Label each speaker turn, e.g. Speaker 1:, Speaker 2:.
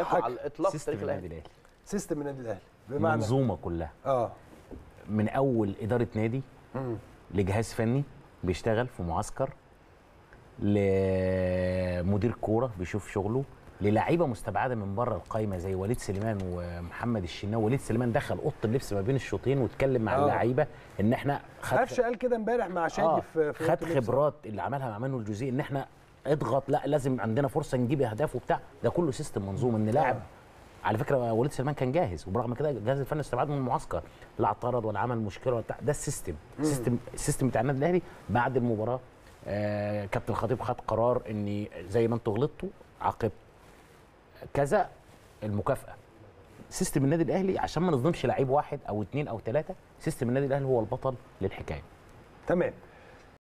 Speaker 1: اهداف
Speaker 2: حك-
Speaker 1: على الاطلاق في
Speaker 3: سيستم
Speaker 1: تاريخ
Speaker 3: النادي
Speaker 1: الاهلي
Speaker 3: الاهلي
Speaker 2: سيستم النادي الاهلي بمعنى
Speaker 3: المنظومه كلها
Speaker 2: اه
Speaker 3: من اول اداره نادي
Speaker 2: مم.
Speaker 3: لجهاز فني بيشتغل في معسكر لمدير كوره بيشوف شغله للاعيبه مستبعده من بره القايمه زي وليد سليمان ومحمد الشناوي وليد سليمان دخل اوضه اللبس ما بين الشوطين واتكلم مع
Speaker 2: آه.
Speaker 3: اللعيبه ان احنا خد
Speaker 2: قفشه قال كده امبارح مع شادي
Speaker 3: آه
Speaker 2: في في
Speaker 3: خد
Speaker 2: أوضة اللبس.
Speaker 3: خبرات اللي عملها مع مانويل جوزيه ان احنا اضغط لا لازم عندنا فرصه نجيب اهداف وبتاع ده كله سيستم منظوم ان لاعب على فكره وليد سليمان كان جاهز وبرغم كده الجهاز الفني استبعده من المعسكر لا اعترض ولا عمل مشكله ولا بتاع ده السيستم السيستم السيستم بتاع النادي الاهلي بعد المباراه آه كابتن الخطيب خد قرار ان زي ما انتوا غلطتوا عاقب كذا المكافاه سيستم النادي الاهلي عشان ما نظلمش لعيب واحد او اثنين او ثلاثه سيستم النادي الاهلي هو البطل للحكايه
Speaker 2: تمام